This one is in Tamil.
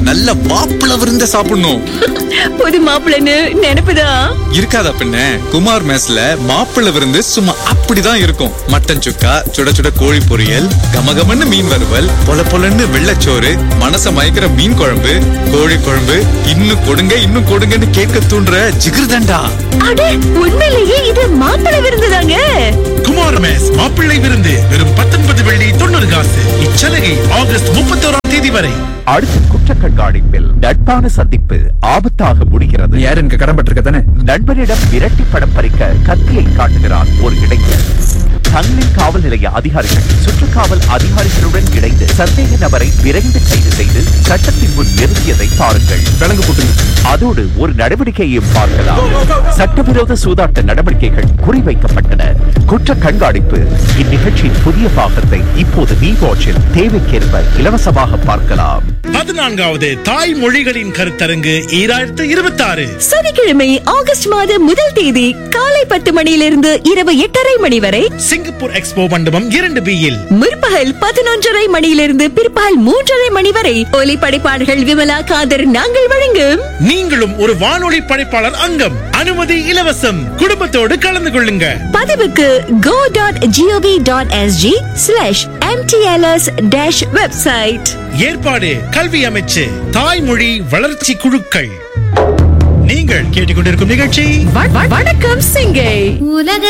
நல்ல மாப்பிள விருந்த சாப்பிடணும் புது மாப்பிள்ளைன்னு நினைப்புதான் இருக்காதா பின்ன குமார் மெஸ்ல மாப்பிள விருந்து சும்மா அப்படிதான் இருக்கும் மட்டன் சுக்கா சுட சுட கோழி பொரியல் கமகமன்னு மீன் வறுவல் பொல பொலன்னு வெள்ளச்சோறு மனச மயக்கிற மீன் குழம்பு கோழி குழம்பு இன்னும் கொடுங்க இன்னும் கொடுங்கன்னு கேட்க தூண்டுற ஜிகிர்தண்டா அட உண்மையிலேயே இது மாப்பிள்ளை விருந்துதாங்க குமார் மேஸ் மாப்பிள்ளை விருந்து வெறும் பத்தொன்பது வெள்ளி தொண்ணூறு காசு இச்சலுகை ஆகஸ்ட் முப்பத்தோராம் தேதி வரை அடுத்த குற்ற கண்காணிப்பில் நட்பான சந்திப்பு ஆபத்தாக முடிகிறது யார் எனக்கு கடன் பட்டிருக்க தானே நண்பனிடம் விரட்டி படம் பறிக்க கத்தியை காட்டுகிறான் ஒரு இளைஞர் தங்களின் காவல் நிலைய அதிகாரிகள் சுற்றுக்காவல் அதிகாரிகளுடன் இணைந்து சந்தேக நபரை விரைந்து கைது செய்து சட்டத்தின் முன் நிறுத்தியதை பாருங்கள் விலங்கு போட்டுங்க அதோடு ஒரு நடவடிக்கையையும் பார்க்கலாம் சட்டவிரோத சூதாட்ட நடவடிக்கைகள் குறிவைக்கப்பட்டன குற்ற கண்காணிப்பு இந்நிகழ்ச்சியின் புதிய பாகத்தை இப்போது வி வாட்சில் தேவைக்கேற்ப இலவசமாக பார்க்கலாம் பதினான்காவது தாய் மொழிகளின் கருத்தரங்கு ஈராயிரத்து இருபத்தி ஆறு சனிக்கிழமை ஆகஸ்ட் மாதம் முதல் தேதி காலை பத்து மணியிலிருந்து இரவு எட்டரை மணி வரை சிங்கப்பூர் எக்ஸ்போ மண்டபம் இரண்டு பியில் முற்பகல் பதினொன்றரை மணியிலிருந்து பிற்பகல் மூன்றரை மணி வரை ஒலி படைப்பாளர்கள் விமலா காதர் நாங்கள் வழங்கும் நீங்களும் ஒரு வானொலி படைப்பாளர் அங்கம் அனுமதி இலவசம் குடும்பத்தோடு கலந்து கொள்ளுங்க பதிவுக்கு go dot GOV dot SG slash MTLS dash website ஏற்பாடு கல்வி அமைச்சு தாய்மொழி வளர்ச்சி குழுக்கள் நீங்கள் கேட்டுக்கொண்டிருக்கும் நிகழ்ச்சி வணக்கம் சிங்கை உலக